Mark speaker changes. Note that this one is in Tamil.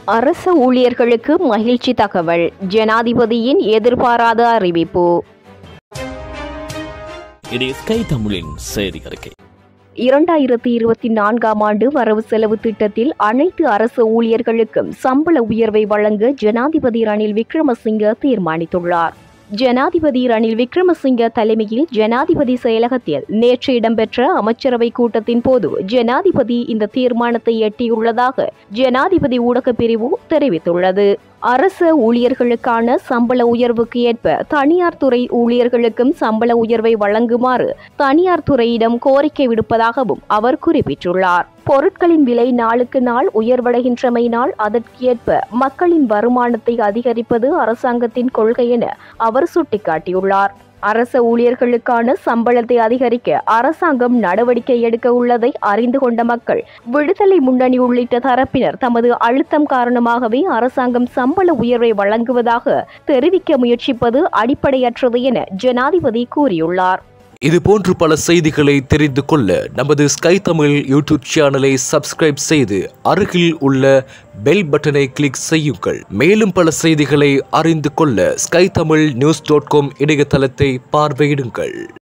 Speaker 1: அரச ஊழியர்களுக்கு மகிழ்ச்சி தகவல் ஜனாதிபதியின் எதிர்பாராத அறிவிப்பு
Speaker 2: இது ஸ்கை தமிழின் செய்தி அறிக்கை
Speaker 1: இரண்டாயிரத்தி இருபத்தி நான்காம் ஆண்டு வரவு செலவு திட்டத்தில் அனைத்து அரசு ஊழியர்களுக்கும் சம்பள உயர்வை வழங்க ஜனாதிபதி ரணில் விக்ரமசிங்க தீர்மானித்துள்ளார் ஜனாதிபதி ரணில் விக்ரமசிங்க தலைமையில் ஜனாதிபதி செயலகத்தில் நேற்று இடம்பெற்ற அமைச்சரவை கூட்டத்தின் போது ஜனாதிபதி இந்த தீர்மானத்தை எட்டியுள்ளதாக ஜனாதிபதி ஊடகப் பிரிவு தெரிவித்துள்ளது அரச ஊழியர்களுக்கான சம்பள உயர்வுக்கு ஏற்ப தனியார் துறை ஊழியர்களுக்கும் சம்பள உயர்வை வழங்குமாறு தனியார் துறையிடம் கோரிக்கை விடுப்பதாகவும் அவர் குறிப்பிட்டுள்ளார் பொருட்களின் விலை நாளுக்கு நாள் உயர்வடைகின்றமையினால் அதற்கேற்ப மக்களின் வருமானத்தை அதிகரிப்பது அரசாங்கத்தின் கொள்கை என அவர் சுட்டிக்காட்டியுள்ளார் அரச ஊழியர்களுக்கான சம்பளத்தை அதிகரிக்க அரசாங்கம் நடவடிக்கை எடுக்க உள்ளதை அறிந்து கொண்ட மக்கள் விடுதலை முன்னணி உள்ளிட்ட தரப்பினர் தமது அழுத்தம் காரணமாகவே அரசாங்கம் சம்பள உயர்வை வழங்குவதாக தெரிவிக்க முயற்சிப்பது அடிப்படையற்றது என ஜனாதிபதி கூறியுள்ளார்
Speaker 2: இது போன்று பல செய்திகளை தெரிந்து கொள்ள நமது ஸ்கை தமிழ் யூடியூப் சேனலை சப்ஸ்கிரைப் செய்து அருகில் உள்ள பெல் பட்டனை கிளிக் செய்யுங்கள் மேலும் பல செய்திகளை அறிந்து கொள்ள Sky Tamil news dot com இணையதளத்தை பார்வையிடுங்கள்